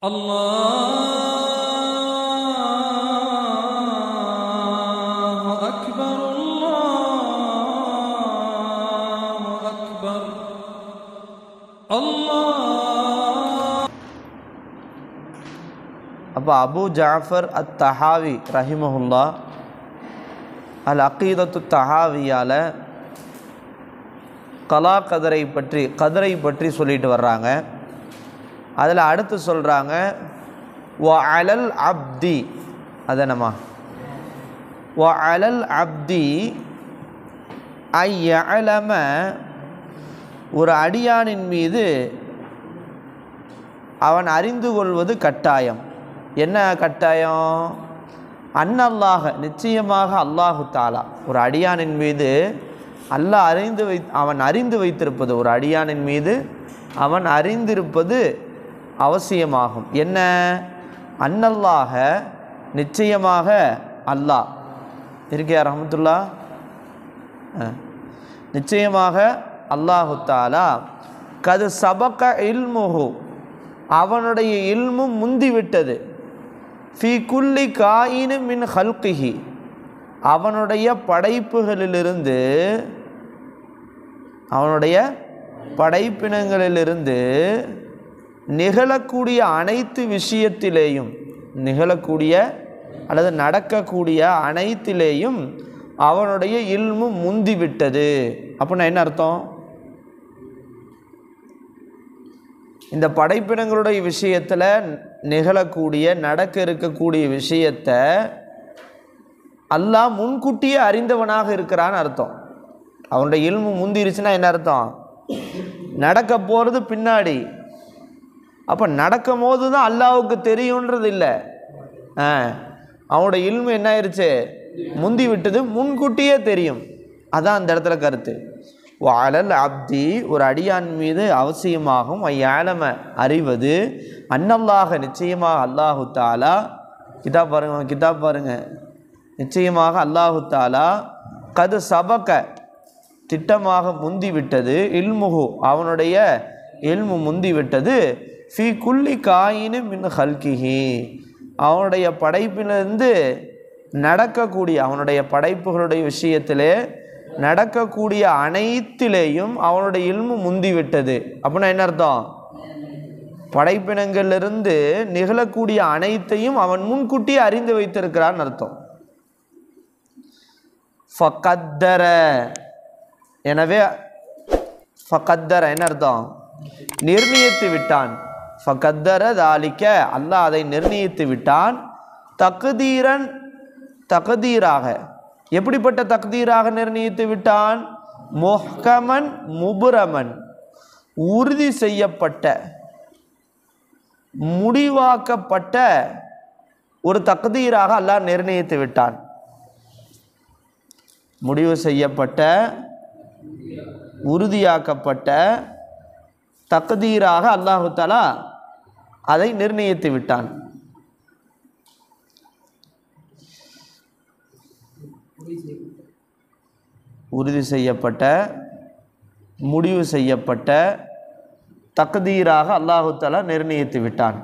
الله أكبر الله أكبر الله அப்போ அபு ஜாஃபர் அத் தஹாவி ரஹிமஹுல்லா அல் அக்கீதத்து தஹாவியால் கலா கதரை பற்றி கதரை பற்றி சொல்லிட்டு வர்றாங்க அதில் அடுத்து சொல்கிறாங்க வ அலல் அப்தி அதனமா வ அலல் அப்தி ஐயலம ஒரு அடியானின் மீது அவன் அறிந்து கொள்வது கட்டாயம் என்ன கட்டாயம் அன்னல்லாக நிச்சயமாக அல்லாஹு தாலா ஒரு அடியானின் மீது அல்லாஹ் அறிந்து வை அவன் அறிந்து வைத்திருப்பது ஒரு அடியானின் மீது அவன் அறிந்திருப்பது அவசியமாகும் என்ன அன்னல்லாக நிச்சயமாக அல்லாஹ் இருக்கியா ரஹமத்துல்லா ஆ. நிச்சயமாக அல்லாஹு தாலா கது சபக இல்முஹு அவனுடைய இல்மும் முந்திவிட்டது ஃபி குல்லி காயினு மின் ஹல்கிஹி அவனுடைய படைப்புகளிலிருந்து அவனுடைய படைப்பினங்களிலிருந்து நிகழக்கூடிய அனைத்து விஷயத்திலேயும் நிகழக்கூடிய அல்லது நடக்கக்கூடிய அனைத்திலேயும் அவனுடைய இல்மு முந்திவிட்டது அப்படின்னா என்ன அர்த்தம் இந்த படைப்பினங்களுடைய விஷயத்தில் நிகழக்கூடிய நடக்க இருக்கக்கூடிய விஷயத்தை அல்லாஹ் முன்கூட்டியே அறிந்தவனாக இருக்கிறான்னு அர்த்தம் அவனுடைய இல்மு முந்திருச்சுன்னா என்ன அர்த்தம் நடக்க போகிறது பின்னாடி அப்போ நடக்கும் போது தான் அல்லாவுக்கு தெரியுன்றது இல்லை ஆ அவனோட இல்மு என்ன ஆயிடுச்சு முந்தி விட்டது முன்கூட்டியே தெரியும் அதான் அந்த இடத்துல கருத்து வாழல் அப்தி ஒரு அடியான் மீது அவசியமாகும் ஐயாலம அறிவது அன்னல்லாக நிச்சயமாக அல்லாஹு தாலா கிதாப் பாருங்க கிதாப் பாருங்க நிச்சயமாக அல்லாஹு தாலா கது சபக்க திட்டமாக முந்தி விட்டது இல்முகு அவனுடைய இல்மு முந்தி விட்டது ஃபி குல்லி காயினு மின் ஹல்கிஹி அவனுடைய படைப்பிலிருந்து நடக்கக்கூடிய அவனுடைய படைப்புகளுடைய விஷயத்திலே நடக்கக்கூடிய அனைத்திலேயும் அவனுடைய இல்மு முந்தி விட்டது அப்படின்னா என்ன அர்த்தம் படைப்பினங்களிலிருந்து நிகழக்கூடிய அனைத்தையும் அவன் முன்கூட்டியே அறிந்து வைத்திருக்கிறான்னு அர்த்தம் ஃபக்கத்தர எனவே ஃபக்கத்தர என்ன அர்த்தம் நிர்ணயித்து விட்டான் ஃபக்கத்தர தாலிக்க அல்லாஹ் அதை நிர்ணயித்து விட்டான் தகுதீரன் தகுதீராக எப்படிப்பட்ட தகுதீராக நிர்ணயித்து விட்டான் முஹ்கமன் முபுரமன் உறுதி செய்யப்பட்ட முடிவாக்கப்பட்ட ஒரு தகுதீராக அல்லாஹ் நிர்ணயித்து விட்டான் முடிவு செய்யப்பட்ட உறுதியாக்கப்பட்ட தகுதீராக அல்லாஹு தஆலா அதை நிர்ணயித்து விட்டான் உறுதி செய்யப்பட்ட முடிவு செய்யப்பட்ட தகுதீராக அல்லாஹு தஆலா நிர்ணயித்து விட்டான்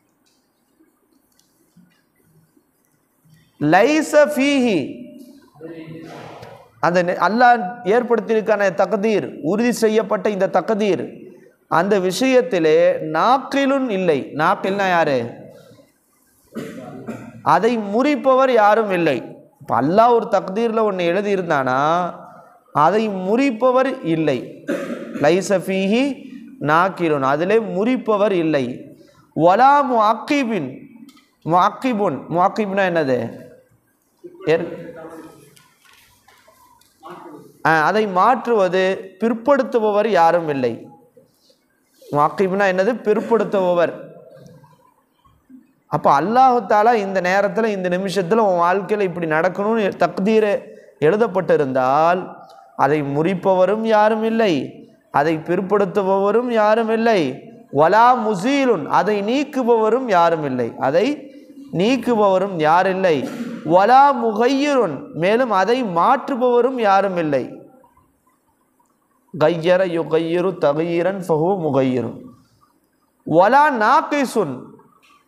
லைச ஃபீஹி அந்த நெ- அல்லாஹ் ஏற்படுத்தியிருக்கான தகதீர் உறுதி செய்யப்பட்ட இந்த தகதீர் அந்த விஷயத்திலே நாக்கிலும் இல்லை நாக்கில்னா யாரு அதை முறிப்பவர் யாரும் இல்லை இப்போ அல்லாஹ் ஒரு தக்தீரில் ஒன்று எழுதியிருந்தானா அதை முறிப்பவர் இல்லை லைசஃபீஹி நாக்கிலுன் அதிலே முறிப்பவர் இல்லை வலா முஅக்கிபின் முஅக்கிபுன் முஅக்கிப்னா என்னது ஏற் ஆ, அதை மாற்றுவது பிற்படுத்துபவர் யாரும் இல்லை வாக்கிப்னா என்னது பிற்படுத்துபவர் அப்போ அல்லாஹு தாலா இந்த நேரத்தில் இந்த நிமிஷத்தில் உன் வாழ்க்கையில் இப்படி நடக்கணும்னு தக்தீர் எழுதப்பட்டிருந்தால் அதை முறிப்பவரும் யாரும் இல்லை அதை பிற்படுத்துபவரும் யாரும் இல்லை வலா முசீலுன் அதை நீக்குபவரும் யாரும் இல்லை அதை நீக்குபவரும் யாரில்லை வலா முகையிருன் மேலும் அதை மாற்றுபவரும் யாரும் இல்லை கையர யுகையிரு தகையிரன் ஃபஹு முகையிரும் வலா நாக்கிசுன்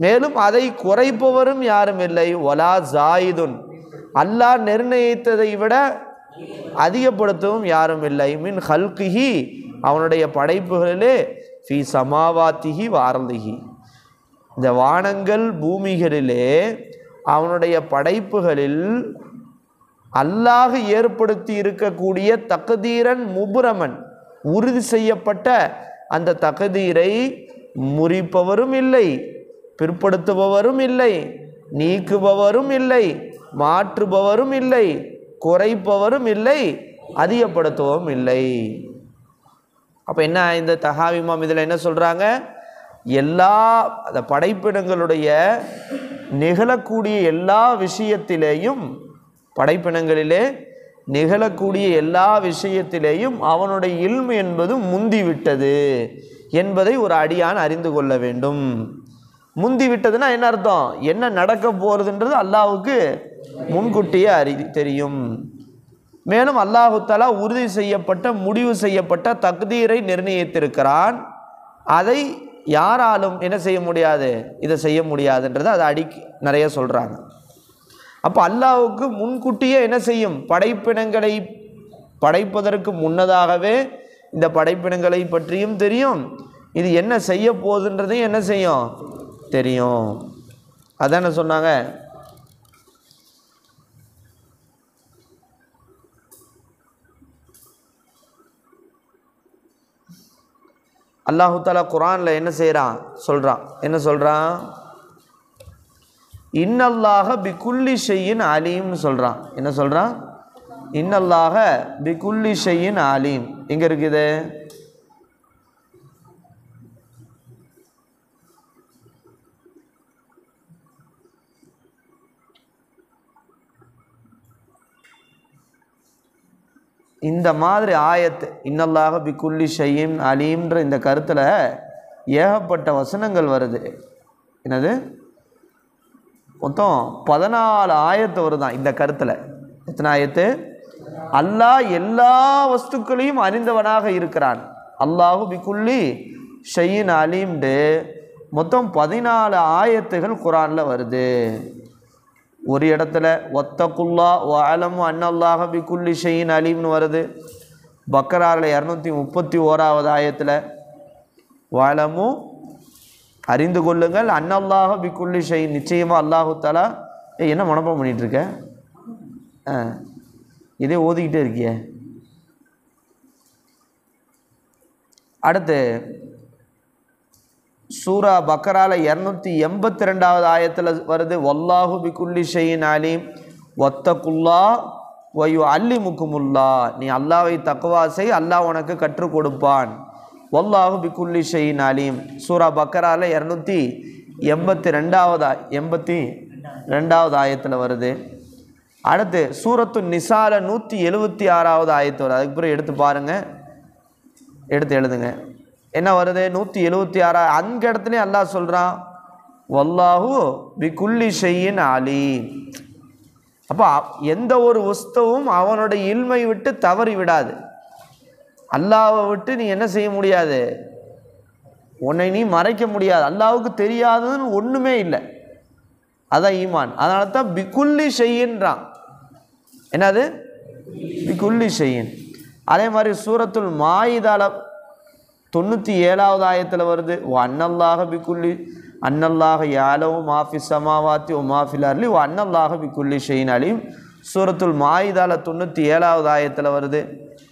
மேலும் அதை குறைப்பவரும் யாரும் இல்லை ஒலா ஜாயிதுன் அல்லாஹ் நிர்ணயித்ததை விட அதிகப்படுத்தவும் யாரும் இல்லை மின் ஹல்கிஹி அவனுடைய படைப்புகளிலே ஃபி சமாவாத்திஹி வாரந்திஹி இந்த வானங்கள் பூமிகளிலே அவனுடைய படைப்புகளில் அல்லாஹ் ஏற்படுத்தி இருக்கக்கூடிய தகதீரன் முபுரமன் உறுதி செய்யப்பட்ட அந்த தகதீரை முறிப்பவரும் இல்லை பிற்படுத்துபவரும் இல்லை நீக்குபவரும் இல்லை மாற்றுபவரும் இல்லை குறைப்பவரும் இல்லை அதிகப்படுத்துவதும் இல்லை அப்போ என்ன இந்த தகாவிமாம் இதில் என்ன சொல்கிறாங்க எல்லா அந்த படைப்பினங்களுடைய நிகழக்கூடிய எல்லா விஷயத்திலேயும் படைப்பினங்களிலே நிகழக்கூடிய எல்லா விஷயத்திலேயும் அவனுடைய இல்மு என்பது முந்திவிட்டது என்பதை ஒரு அடியான் அறிந்து கொள்ள வேண்டும் முந்தி விட்டதுன்னா என்ன அர்த்தம் என்ன நடக்க போகிறதுன்றது அல்லாஹ்வுக்கு முன்கூட்டியே அறி தெரியும் மேலும் அல்லாஹு தஆலா உறுதி செய்யப்பட்ட முடிவு செய்யப்பட்ட தக்தீரை நிர்ணயித்திருக்கிறான் அதை யாராலும் என்ன செய்ய முடியாது இதை செய்ய முடியாதுன்றதை அதை அடி நிறைய சொல்கிறாங்க அப்போ அல்லாஹ்வுக்கு முன்கூட்டியே என்ன செய்யும் படைப்பினங்களை படைப்பதற்கு முன்னதாகவே இந்த படைப்பினங்களை பற்றியும் தெரியும் இது என்ன செய்ய போகுதுன்றதையும் என்ன செய்யும் தெரியும் அதானே சொன்னாங்க அல்லாஹு தாலா குரானில் என்ன செய்கிறான் சொல்கிறான் என்ன சொல்கிறான் இன்னல்லாக பிகுல்லி ஷையின் அலீம்னு சொல்கிறான் என்ன சொல்கிறான் இன்னல்லாக பிகுல்லி ஷையின் அலீம் எங்கே இருக்குது இந்த மாதிரி ஆயத்து இன்னல்லாக பிகுல்லி ஷையின் அலீம்ன்ற இந்த கருத்தில் ஏகப்பட்ட வசனங்கள் வருது என்னது மொத்தம் பதினாலு ஆயத்து வருதான் இந்த கருத்தில் எத்தனை ஆயத்து அல்லாஹ் எல்லா வஸ்துக்களையும் அறிந்தவனாக இருக்கிறான் அல்லாஹு பிகுல்லி ஷையின் அலீம்டு மொத்தம் பதினாலு ஆயத்துகள் குரானில் வருது ஒரு இடத்துல ஒத்தகுல்லா வாலமு அன்னல்லாஹ பிகுல்லி ஷையின் அலீம்னு வருது பக்கராரில் இரநூத்தி முப்பத்தி ஓராவது ஆயத்தில் வாலமு அறிந்து கொள்ளுங்கள் அன்னல்லாஹ பிகுல்லி ஷை நிச்சயமாக அல்லாஹு தாலா ஏய் என்ன மனப்பாடம் பண்ணிட்டு இருக்க ஆ இதே ஓதிக்கிட்டே இருக்கியே அடுத்து சூரா பக்கரால இரநூத்தி எண்பத்தி ரெண்டாவது ஆயத்தில் வருது வல்லாஹு பிகுல்லி ஷையின் அலீம் ஒத்தகுல்லா வயு அல்லி முக்குமுல்லா நீ அல்லாவை தக்குவா செய் அல்லாஹ் உனக்கு கற்றுக் கொடுப்பான் வல்லாஹு பிகுல்லி ஷையின் அலீம் சூரா பக்கரால இரநூத்தி எண்பத்தி ரெண்டாவது ஆ- எண்பத்தி ரெண்டாவது ஆயத்தில் வருது அடுத்து சூரத்து நிசால நூற்றி எழுபத்தி ஆறாவது ஆயத்து வருது அதுக்கு பிறகு எடுத்து பாருங்கள் எடுத்து எழுதுங்க என்ன வருது நூற்றி எழுபத்தி ஆறா அந்த இடத்துலையும் அல்லாஹ் சொல்கிறான் வல்லாஹு பிகுல்லி ஷையின் அலீம் அப்போ எந்த ஒரு வஸ்துவும் அவனுடைய இல்மை விட்டு தவறி விடாது அல்லாவை விட்டு நீ என்ன செய்ய முடியாது உன்னை நீ மறைக்க முடியாது அல்லாவுக்கு தெரியாததுன்னு ஒன்றுமே இல்லை அதான் ஈமான் அதனால தான் பிகுல்லி ஷையின்றான் என்னது பிகுல்லி ஷையின் அதே மாதிரி சூரத்துல் மாயிதால தொண்ணூற்றி ஏழாவது ஆயத்தில் வருது ஓ அன்னல்லாக பிகுல்லி அன்னல்லாக யாலவும் மாஃபி சமாவாத்தி ஓ மாஃபில் அர்லி ஓ அன்னல்லாக பிகுல்லி ஷெயின் அலீம் சூரத்துல் மாயிதால தொண்ணூற்றி ஏழாவது ஆயத்தில் வருது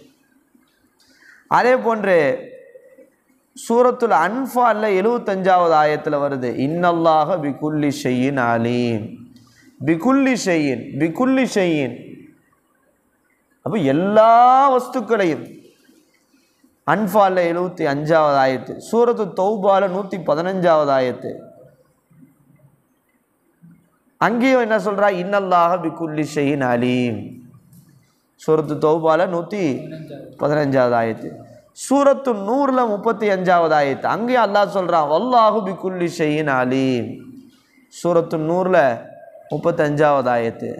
அதே போன்று சூரத்துல் அன்ஃபாலில் எழுபத்தஞ்சாவது ஆயத்தில் வருது இன்னல்லாக பிகுல்லி ஷெய்யின் அலீம் பிகுல்லி ஷெய்யின் பிகுல்லி ஷெய்யின் அப்போ எல்லா வஸ்துக்களையும் அன்ஃபாலில் எழுபத்தி அஞ்சாவது ஆயத்து சூரத்து தௌபால நூற்றி பதினஞ்சாவது ஆயத்து அங்கேயும் என்ன சொல்றா இன்னல்லாக பிகுல்லி ஷெய்யின் அலீம் சூரத்து தௌபால நூற்றி பதினஞ்சாவது ஆயத்து சூரத்து நூறில் முப்பத்தி அஞ்சாவது ஆயத்து அங்கேயும் அல்லாஹ் சொல்கிறான் வல்லாஹு பிகுல்லி ஷெய்யின் அலீம் சூரத்து நூறில் முப்பத்தஞ்சாவது ஆயத்து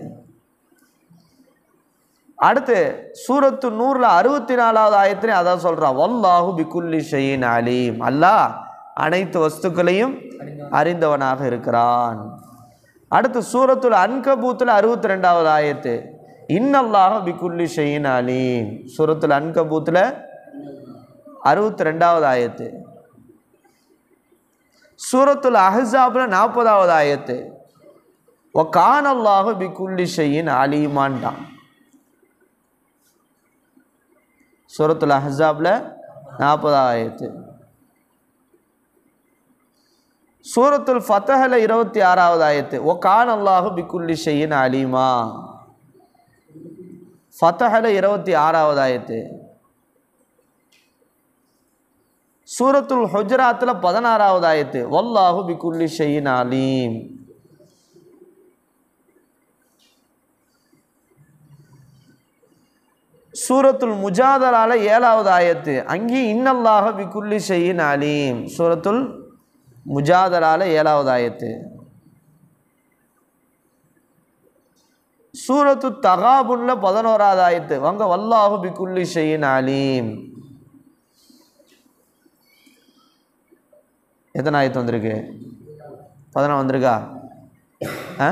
அடுத்து சூரத்து நூறில் அறுபத்தி நாலாவது ஆயத்திலையும் அதான் சொல்கிறான் வல்லாஹு பிகுல்லி ஷெய்யின் அலீம் அல்லாஹ் அனைத்து வஸ்துக்களையும் அறிந்தவனாக இருக்கிறான் அடுத்து சூரத்துல் அன்கபூத்தில் அறுபத்தி ரெண்டாவது ஆயத்து இன்னல்லாக பிகுல்லி ஷெயின் அலீம் சூரத்துல் அன்கபூத்தில் அறுபத்தி ரெண்டாவது ஆயத்து சூரத்துல் அஹ்ஸாபில் நாற்பதாவது ஆயத்து ஒ கானல்லாக பிகுல்லி ஷெயின் அலீமான்டான் சூரத்துல் அஹ்ஸாபில் நாற்பதாவது ஆயத்து சூரத்துல் ஃபத்தஹல இருபத்தி ஆறாவது ஆயத்து ஒ கான் அல்லாஹு பிக்குல்லி ஷெயின் அலீமா ஃபத்தஹல இருபத்தி ஆறாவது ஆயத்து சூரத்துல் ஹுஜராத்தில் பதினாறாவது ஆயத்து வல்லாஹு பிக்குல்லி ஷெயின் அலீம் சூரத்துல் முஜாதரால ஏழாவது ஆயத்து அங்கேயும் இன்னல்லாக பிக்குல்லி ஷெயின் அலீம் சூரத்துல் முஜாதரால ஏழாவது ஆயத்து சூரத்து தகாபுன்ல பதினோராவது ஆயத்து வங்க வல்லாஹு பிக்குல்லி ஷெயின் அலீம் எத்தனை ஆயத்து வந்திருக்கு பதினொன்று வந்திருக்கா ஆ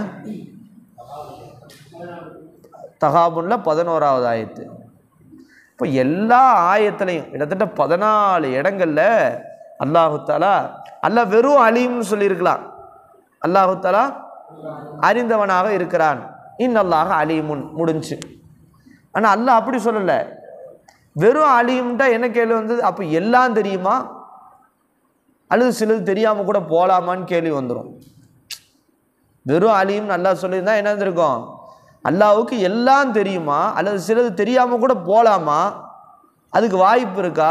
தகாபுன்ல பதினோராவது ஆயத்து இப்போ எல்லா ஆயத்துலையும் கிட்டத்தட்ட பதினாலு இடங்கள்ல அல்லாஹு தாலா அல்ல வெறும் அலீம்னு சொல்லியிருக்கலாம் அல்லாஹு தாலா அறிந்தவனாக இருக்கிறான் இன்னல்லாக அலீமுன் முடிஞ்சு ஆனால் அல்லாஹ் அப்படி சொல்லலை வெறும் அலீம்ட்டா என்ன கேள்வி வந்தது அப்போ எல்லாம் தெரியுமா அல்லது சிலது தெரியாமல் கூட போகலாமான்னு கேள்வி வந்துடும் வெறும் அலீம்னு அல்லாஹ் சொல்லியிருந்தா என்ன இருந்திருக்கும் அல்லாவுக்கு எல்லாம் தெரியுமா அல்லது சிலது தெரியாமல் கூட போகலாமா அதுக்கு வாய்ப்பு இருக்கா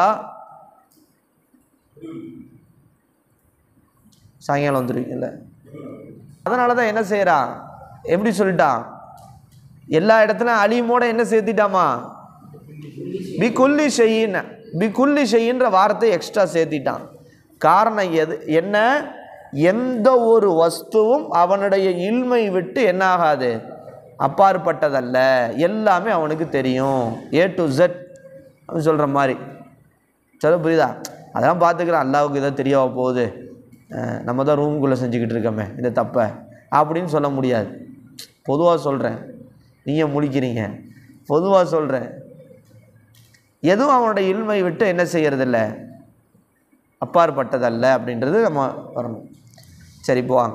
சாயங்காலம் வந்துருவீங்கல்ல அதனால தான் என்ன செய்கிறான் எப்படி சொல்லிட்டான் எல்லா இடத்துலையும் அலீமோட என்ன சேர்த்திட்டாமா பி குல்லி ஷெய்யின்னு பி குல்லி ஷெய்யின்ற வார்த்தை எக்ஸ்ட்ரா சேர்த்திட்டான் காரணம் எது என்ன எந்த ஒரு வஸ்துவும் அவனுடைய இல்மை விட்டு என்ன ஆகாது அப்பாற்பட்டதல்ல எல்லாமே அவனுக்கு தெரியும் ஏ டு ஜெட் அப்படின்னு சொல்கிற மாதிரி சொல்ல புரியுதா அதெல்லாம் பார்த்துக்கிறேன் அல்லாவுக்கு இதை தெரியவா போகுது அஹ் நம்ம தான் ரூமுக்குள்ளே செஞ்சுக்கிட்டு இருக்கோமே இந்த தப்பை அப்படின்னு சொல்ல முடியாது பொதுவாக சொல்கிறேன் நீங்கள் முழிக்கிறீங்க பொதுவாக சொல்கிறேன் எதுவும் அவனுடைய இல்மை விட்டு என்ன செய்யறதில்ல அப்பாற்பட்டதல்ல அப்படின்றது நம்ம வரணும் சரி போவாங்க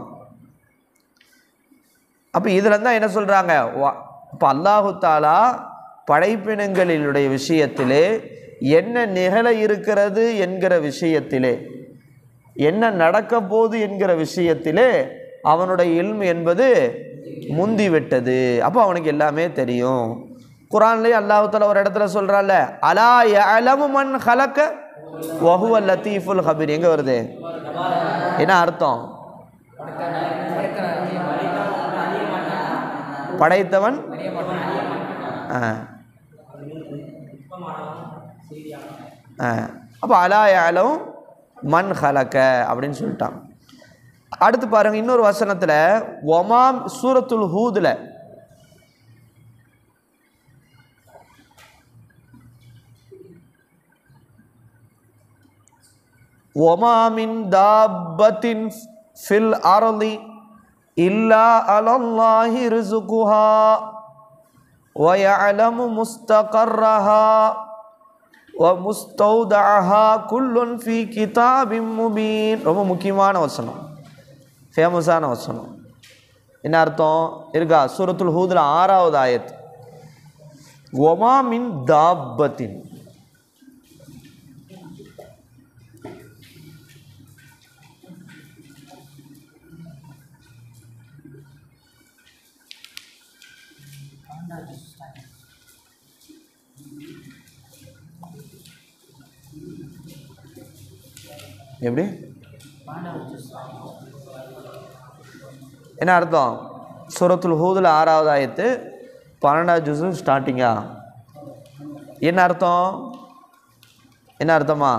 அப்போ இதில் தான் என்ன சொல்கிறாங்க இப்போ அல்லாஹு தாலா படைப்பினங்களினுடைய விஷயத்திலே என்ன நிகழ இருக்கிறது என்கிற விஷயத்திலே என்ன நடக்க போகுது என்கிற விஷயத்திலே அவனுடைய இல்மு என்பது முந்தி விட்டது அப்போ அவனுக்கு எல்லாமே தெரியும் குரான்லேயே அல்லாஹு தாலா ஒரு இடத்துல சொல்கிறான்ல அலா யலமு மன் ஹலக்க வஹுவ லத்தீஃபுல் ஹபீர் எங்கே வருது என்ன அர்த்தம் படைத்தவன் ஆ ஆ அப்போ அலாயாலும் மண் ஹலக்க அப்படின்னு சொல்லிட்டான் அடுத்து பாருங்க இன்னொரு வசனத்தில் ஒமாம் சூரத்துல் ஹூதில் ஒமாமின் தாபத்தின் ஃபில் அரளி இல்லா அலல்லாஹி ரிசுகுஹா ويعلم مستقرها ومستودعها كل في كتاب مبين ரொம்ப முக்கியமான வசனம் ஃபேமஸான வசனம் என்ன அர்த்தம் இருக்கா சூரத்துல் ஹூதில் ஆறாவது ஆயத் ஒமா மின் தாப்பத்தின் எப்படி என்ன அர்த்தம் சூரத்துல் ஹூதில் ஆறாவது ஆயத்து பன்னெண்டாவது ஜூஸு ஸ்டார்டிங்கா என்ன அர்த்தம் என்ன அர்த்தமா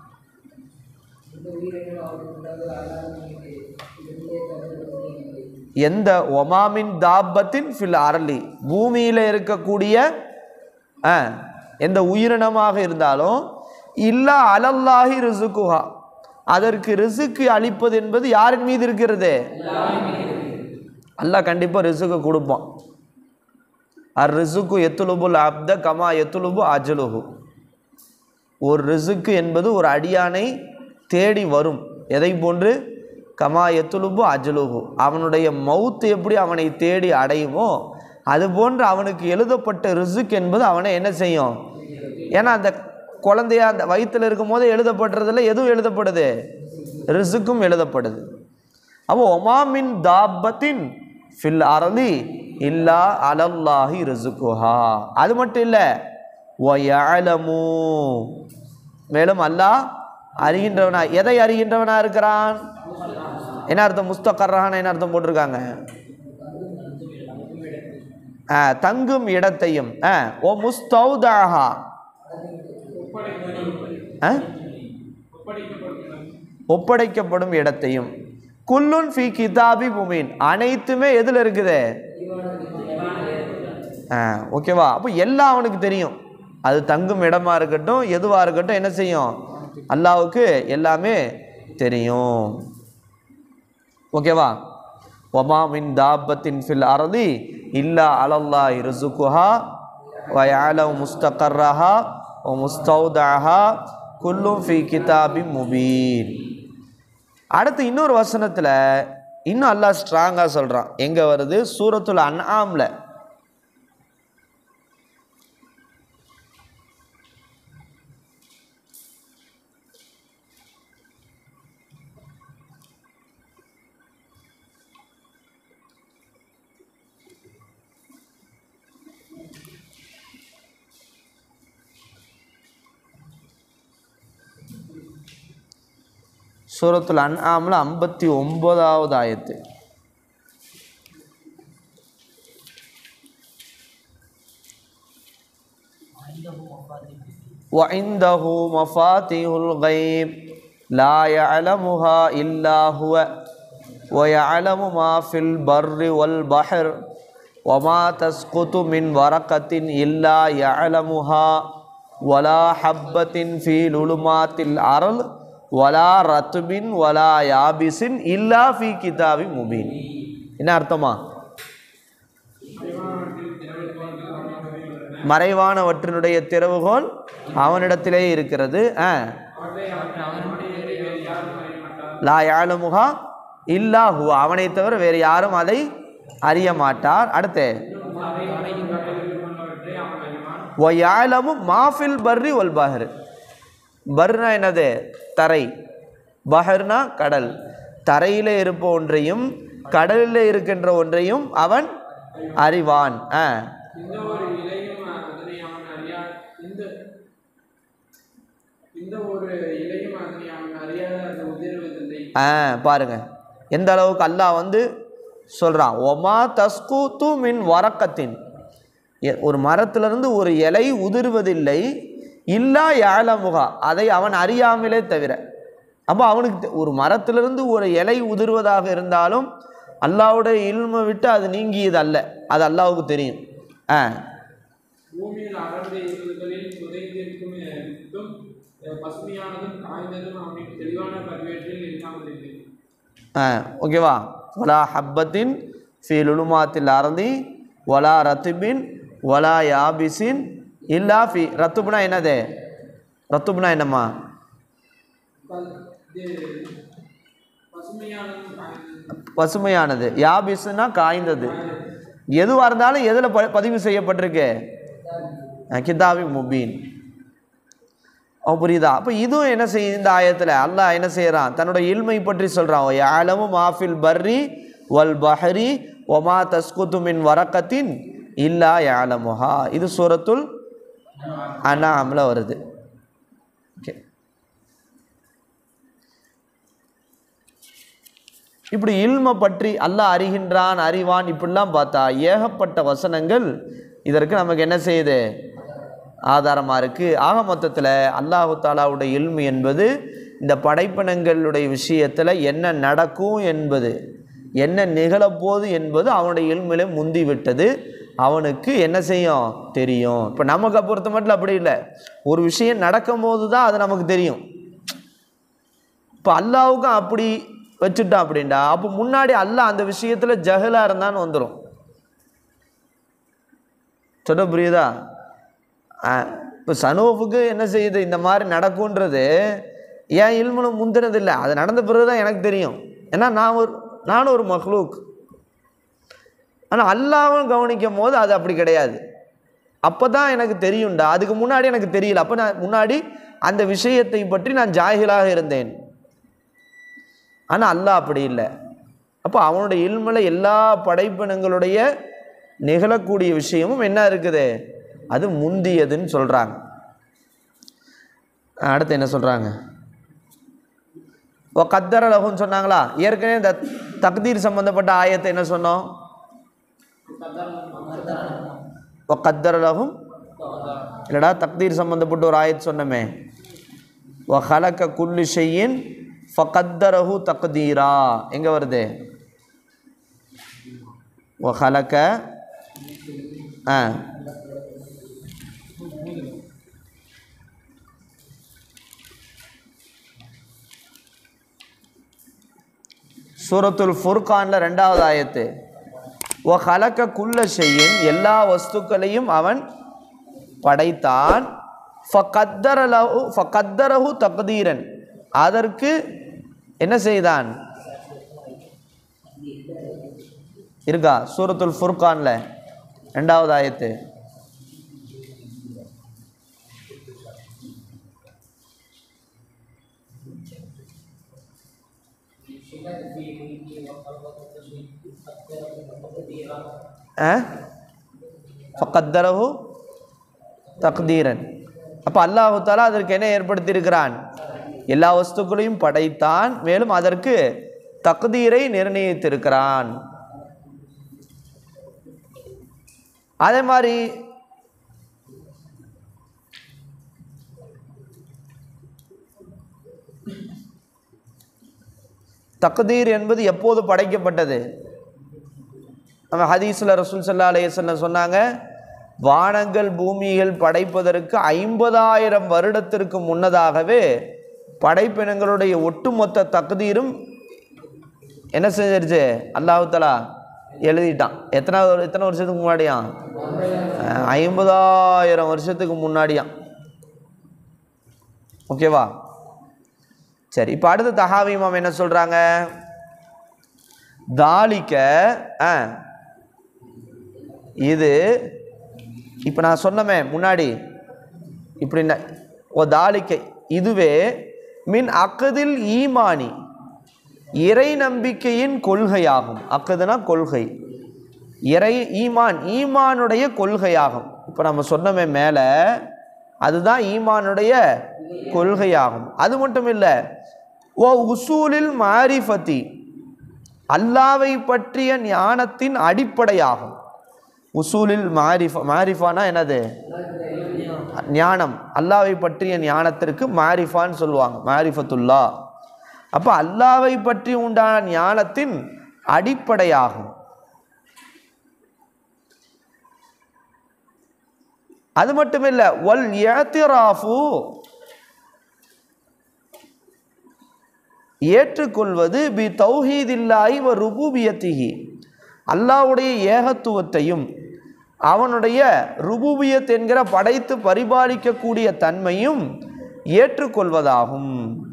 எந்த ஒமாமின் தாபத்தின் ஃபில் அரளி பூமியில் இருக்கக்கூடிய ஆ, எந்த உயிரினமாக இருந்தாலும் இல்லா அலல்லாஹி ரிசுகுஹா அதற்கு ரிசுக்கு அளிப்பது என்பது யாரின் மீது இருக்கிறது அல்லாஹ் கண்டிப்பாக ரிசுக்கு கொடுப்பான் அர் ரிசுக்கு எத்துலுபுல் அப்த கமா எத்துலுபு அஜலுஹு ஒரு ரிசுக்கு என்பது ஒரு அடியானை தேடி வரும் எதை போன்று கமா எத்துலுபு அஜலுஹு அவனுடைய மவுத்து எப்படி அவனை தேடி அடையுமோ அதுபோன்று அவனுக்கு எழுதப்பட்ட ரிசுக் என்பது அவனை என்ன செய்யும் ஏன்னா அந்த குழந்தையா அந்த வயிற்றில் இருக்கும் போதே எழுதப்படுறதுல எதுவும் எழுதப்படுது ரிசுக்கும் எழுதப்படுது அப்போ ஒமாமின் தாபத்தின் ஃபில் அரளி இல்லா அலல்லாஹி ரிசுகுஹா அது மட்டும் இல்லை ஒயலமு மேலும் அல்லாஹ் அறிகின்றவனா எதை அறிகின்றவனா இருக்கிறான் என்ன அர்த்தம் முஸ்தகர்ரான என்ன அர்த்தம் போட்டிருக்காங்க ஆ, தங்கும் இடத்தையும் ஆ, ஓ முஸ்தௌதாஹா ஆ? ஒப்படைக்கப்படும் இடத்தையும் குல்லுன் ஃபி கிதாபி முமீன் அனைத்துமே எதில் இருக்குது ஆ ஓகேவா அப்போ எல்லாம் அவனுக்கு தெரியும் அது தங்கும் இடமா இருக்கட்டும் எதுவாக இருக்கட்டும் என்ன செய்யும் அல்லாவுக்கு எல்லாமே தெரியும் ஓகேவா ஒமா மின் தாபத்தின் ஃபில் அரதி இல்லா அலல்லா ரிசுகுஹா வயாலவ் முஸ்தகர்ரஹா ஒ முஸ்தௌதாஹா குல்லும் ஃபி கிதாபி முபீன் அடுத்து இன்னொரு வசனத்தில் இன்னும் அல்லாஹ் ஸ்ட்ராங்காக சொல்கிறான் எங்கே வருது சூரத்துல் அன்ஆமில் சூரத்துல் அன்ஆமில் ஐம்பத்தி ஒன்பதாவது ஆயத்து وعنده مفاتيح الغيب لا يعلمها إلا هو ويعلم ما في البر والبحر وما تسقط من ورقة إلا يعلمها ولا حبة في ظلمات الأرض ولا رطب ولا يابس إلا في كتاب مبين என்ன அர்த்தமா மறைவானவற்றினுடைய திறவுகோல் அவனிடத்திலே இருக்கிறது ஆ லா யாழுமுகா இல்லா ஹு அவனை தவிர வேறு யாரும் அதை அறிய மாட்டார் அடுத்து ஒயாலமு மாஃபில் பர்ரி ஒல் பஹர் பர்னா என்னது தரை பஹர்னா கடல் தரையில் இருப்ப ஒன்றையும் கடலில் இருக்கின்ற ஒன்றையும் அவன் அறிவான் ஆ இந்த ஒரு இலையும் அதனை அவன் அறியா இந்த இந்த ஒரு இலையும் அதனை அவன் அறியாத அந்த உதிர்வதில்லை ஆ பாருங்க எந்த அளவுக்கு அல்லாஹ் வந்து சொல்கிறான் ஒமா தஸ்கு து மின் வரக்கத்தின் எ- ஒரு மரத்திலிருந்து ஒரு இலை உதிர்வதில்லை இல்லா யாழமுகா அதை அவன் அறியாமலே தவிர அப்போ அவனுக்கு தெ- ஒரு மரத்திலிருந்து ஒரு இலை உதிர்வதாக இருந்தாலும் அல்லாவுடைய இல்மை விட்டு அது நீங்கியது அல்ல அது அல்லாவுக்கு தெரியும் ஆ பூமியில் அடர்ந்த இருள்களில் புதைந்திருக்கும் வித்தும் அஹ், பசுமையானதும் காய்ந்ததும் அவனுக்கு தெளிவான பதிவேற்றில் இல்லாமல் இல்லை ஆ ஓகேவா வலா ஹப்பத்தின் ஃபி லுலுமாத்தில் அறந்தி வலா ரத்துபின் வலா யாபிசின் இல்லா ஃபி ரத்துப்னா என்னது ரத்துப்னா என்னம்மா பல்- இது பசுமையானதும் காய்ந்ததும் பசுமையானது யாபிஸ்னா காய்ந்தது எதுவாக இருந்தாலும் எதில் ப பதிவு செய்யப்பட்டிருக்கு அஹ் கிதாபி முபீன் ஓ புரியுதா அப்போ இதுவும் என்ன செய்யுது இந்த ஆயத்தில் அல்லாஹ் என்ன செய்கிறான் தன்னோட இல்மை பற்றி சொல்கிறான் யாலமு மாஃபில் பர்ரி வல் பஹரி ஒமா தஸ்குத்து மின் வரக்கத்தின் இல்லா யாலமுஹா இது சூரத்துல் அனாமில் வருது ஓகே இப்படி இல்மை பற்றி அல்லாஹ் அறிகின்றான் அறிவான் இப்படிலாம் பார்த்தா ஏகப்பட்ட வசனங்கள் இதற்கு நமக்கு என்ன செய்யுது ஆதாரமாக இருக்குது ஆக மொத்தத்தில் அல்லாஹு தாலாவுடைய இல்மு என்பது இந்த படைப்பினங்களுடைய விஷயத்தில் என்ன நடக்கும் என்பது என்ன நிகழப்போகுது என்பது அவனுடைய இல்மிலே முந்தி விட்டது அவனுக்கு என்ன செய்யும் தெரியும் இப்போ நமக்கு பொறுத்த மட்டும் அப்படி இல்லை ஒரு விஷயம் நடக்கும் போது தான் அது நமக்கு தெரியும் இப்போ அல்லாவுக்கும் அப்படி வச்சுட்டான் அப்படின்டா அப்போ முன்னாடி அல்லாஹ் அந்த விஷயத்தில் ஜஹலாக இருந்தான்னு வந்துடும் சொல்ல புரியுதா இப்போ சனோஃபுக்கு என்ன செய்யுது இந்த மாதிரி நடக்குன்றது ஏன் இல்முல முந்தினது இல்லை அது நடந்த பிறகு தான் எனக்கு தெரியும் ஏன்னா நான் ஒரு நானும் ஒரு மஹ்லூக் ஆனால் அல்லாவும் கவனிக்கும் போது அது அப்படி கிடையாது அப்போ தான் எனக்கு தெரியும்டா அதுக்கு முன்னாடி எனக்கு தெரியல அப்போ நான் முன்னாடி அந்த விஷயத்தை பற்றி நான் ஜாகிலாக இருந்தேன் ஆனால் அல்லாஹ் அப்படி இல்லை அப்போ அவனுடைய இல்மில் எல்லா படைப்பினங்களுடைய நிகழக்கூடிய விஷயமும் என்ன இருக்குது அது முந்தியதுன்னு சொல்கிறாங்க அடுத்து என்ன சொல்கிறாங்க ஓ கத்தர லகுன்னு சொன்னாங்களா ஏற்கனவே இந்த தக்தீர் சம்பந்தப்பட்ட ஆயத்தை என்ன சொன்னோம் ஓ கத்தர லகும் இல்லடா தக்தீர் சம்பந்தப்பட்ட ஒரு ஆயத்து சொன்னமே ஓ ஹலக்க குல்லு ஷையின் ஃபகத்தரஹு தக்தீரா எங்கே வருது ஓ ஹலக்க ஆ சூரத்துல் ஃபுர்கானில் ரெண்டாவது ஆயத்து ஓ ஹலக்க குல்ல செய்யின் எல்லா வஸ்துக்களையும் அவன் படைத்தான் ஃபகத்தரலஹு ஃபகத்தரஹு தக்தீரன் அதற்கு என்ன செய்தான் இருக்கா சூரத்துல் ஃபுர்கானில் ரெண்டாவது ஆயத்து ஃபக்கத்தரஹு தக்தீரன் அப்போ அல்லாஹு தாலா அதற்கு என்ன ஏற்படுத்தியிருக்கிறான் எல்லா வஸ்துக்களையும் படைத்தான் மேலும் அதற்கு தக்தீரை நிர்ணயித்திருக்கிறான் அதே மாதிரி தக்தீர் என்பது எப்போது படைக்கப்பட்டது நம்ம ஹதீஸில் ரசூல் சல்லா அலையசல்ல சொன்னாங்க வானங்கள் பூமிகள் படைப்பதற்கு ஐம்பதாயிரம் வருடத்திற்கு முன்னதாகவே படைப்பினங்களுடைய ஒட்டுமொத்த தகுதீரும் என்ன செஞ்சிருச்சு அல்லாஹு தலா எழுதிட்டான் எத்தனாவது எத்தனை வருஷத்துக்கு முன்னாடியாம் அஹ், ஐம்பதாயிரம் வருஷத்துக்கு முன்னாடியாம் ஓகேவா சரி இப்போ அடுத்த தஹாவி இமாம் என்ன சொல்கிறாங்க தாலிக்க ஆ இது இப்போ நான் சொன்னமே முன்னாடி இப்படி ந- ஓ தாலிக்க இதுவே மின் அக்கதில் ஈமானி இறை நம்பிக்கையின் கொள்கையாகும் அக்கதுனா கொள்கை இறை ஈமான் ஈமானுடைய கொள்கையாகும் இப்போ நம்ம சொன்னமே மேலே அதுதான் ஈமானுடைய கொள்கையாகும் அது மட்டும் இல்லை ஓ உசூலில் மாரிஃபத்தி அல்லாவை பற்றிய ஞானத்தின் அடிப்படையாகும் உசூலில் மாரிஃபா மாரிஃபானா என்னது ஞானம் அல்லாவை பற்றிய ஞானத்திற்கு மாரிஃபான்னு சொல்லுவாங்க மாரிஃபத்துல்லா அப்போ அல்லாவை பற்றி உண்டான ஞானத்தின் அடிப்படையாகும் அது மட்டுமில்ல வல் ஏத்திராஃபு ஏற்றுக்கொள்வது பி தௌஹீதில்லாஹி வ ருபூபியத்திஹி அல்லாஹ்வுடைய ஏகத்துவத்தையும் அவனுடைய ருபூபியத் என்கிற படைத்து பரிபாலிக்கக்கூடிய தன்மையும் ஏற்றுக்கொள்வதாகும்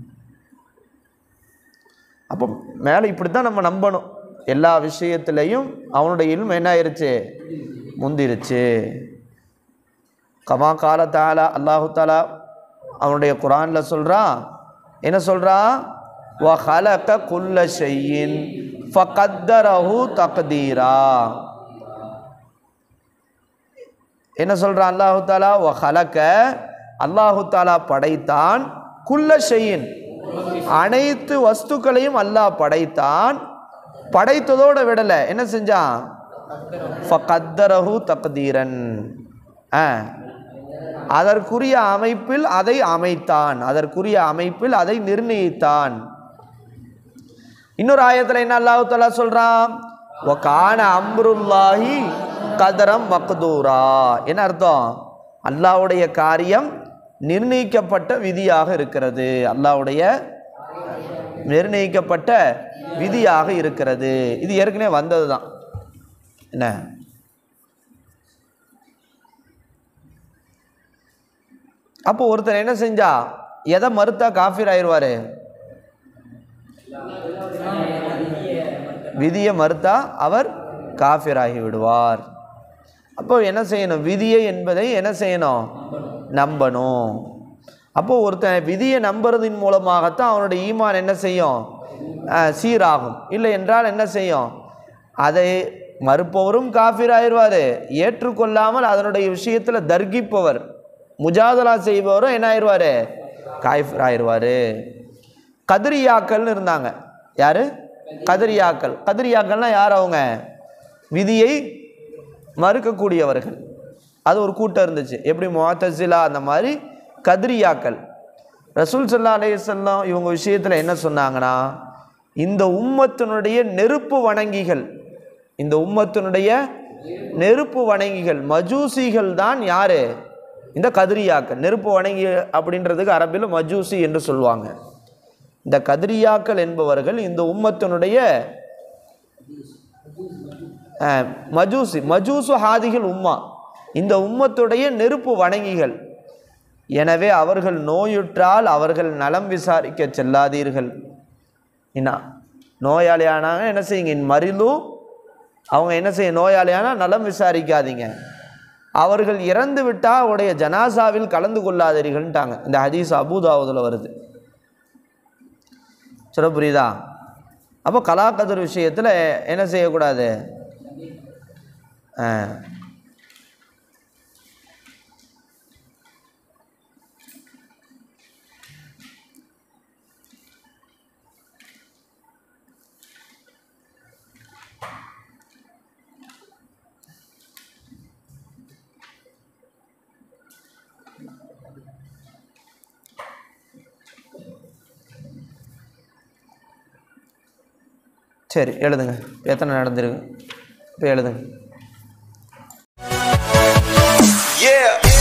அப்போ மேலே இப்படி தான் நம்ம நம்பணும் எல்லா விஷயத்துலையும் அவனுடைய இல்மு என்ன ஆயிருச்சு முந்திருச்சு கமா கால தாலா அல்லாஹு தாலா அவனுடைய குரானில் சொல்கிறான் என்ன சொல்கிறான் வ ஹலக குல்ல ஷையின் ஃபகத்தரஹு தக்தீரா என்ன சொல்கிறான் அல்லாஹு தாலா வ ஹலக அல்லாஹு தாலா படைத்தான் குல்ல ஷையின் அனைத்து வஸ்துக்களையும் அல்லாஹ் படைத்தான் படைத்ததோட விடலை என்ன செஞ்சான் ஃபகத்தரஹு தக்தீரன் ஆ அதற்குரிய அமைப்பில் அதை அமைத்தான் அதற்குரிய அமைப்பில் அதை நிர்ணயித்தான் இன்னொரு ஆயத்தில் என்ன அல்லாஹ் தஆலா சொல்றான் கான அம்ருல்லாஹி கதரம் மக்தூரா என்ன அர்த்தம் அல்லாஹ்வுடைய காரியம் நிர்ணயிக்கப்பட்ட விதியாக இருக்கிறது அல்லாஹ்வுடைய நிர்ணயிக்கப்பட்ட விதியாக இருக்கிறது இது ஏற்கனவே வந்தது தான் என்ன அப்போ ஒருத்தர் என்ன செஞ்சா எதை மறுத்தா காஃபிர் ஆயிடுவார் விதியை மறுத்தா அவர் காஃபிராகி விடுவார் அப்போ என்ன செய்யணும் விதியை என்பதை என்ன செய்யணும் நம்பணும் அப்போ ஒருத்தன் விதியை நம்புறதின் மூலமாகத்தான் அவனுடைய ஈமான் என்ன செய்யும் அஹ், சீராகும் இல்லை என்றால் என்ன செய்யும் அதை மறுப்பவரும் காஃபிர் ஆயிடுவார் ஏற்றுக்கொள்ளாமல் அதனுடைய விஷயத்தில் தர்கிப்பவர் முஜாதலா செய்பவரும் என்ன ஆயிடுவார் காய்ஃபர் ஆயிடுவார் கதிரியாக்கள்னு இருந்தாங்க யார் கதிரியாக்கள் கதிரியாக்கள்னா யார் அவங்க விதியை மறுக்கக்கூடியவர்கள் அது ஒரு கூட்டம் இருந்துச்சு எப்படி முத்தசிலா அந்த மாதிரி கதிரியாக்கள் ரசூல் சல்லா அலையம் இவங்க விஷயத்தில் என்ன சொன்னாங்கன்னா இந்த உம்மத்தினுடைய நெருப்பு வணங்கிகள் இந்த உம்மத்தினுடைய நெருப்பு வணங்கிகள் மஜூசிகள் தான் யாரு இந்த கதிரியாக்கள் நெருப்பு வணங்கி அப்படின்றதுக்கு அரபில் மஜூசி என்று சொல்லுவாங்க இந்த கதிரியாக்கள் என்பவர்கள் இந்த உம்மத்தினுடைய அஹ், மஜூசி மஜூசு ஹாதிகள் உம்மா இந்த உம்மத்துடைய நெருப்பு வணங்கிகள் எனவே அவர்கள் நோயுற்றால் அவர்கள் நலம் விசாரிக்க செல்லாதீர்கள் என்ன நோயாளியானாங்க என்ன செய்யுங்க மறிலும் அவங்க என்ன செய்ய நோயாளியானா நலம் விசாரிக்காதீங்க அவர்கள் இறந்து விட்டால் உடைய ஜனாசாவில் கலந்து கொள்ளாதீர்கள்ட்டாங்க இந்த ஹதீஸ் அபூதாவுதில் வருது சொல்ல புரியுதா அப்போ கலாக்கதிர் விஷயத்தில் என்ன செய்யக்கூடாது ஆ. சரி எழுதுங்க எத்தனை நடந்திருக்கு இப்போ எழுதுங்க Yeah.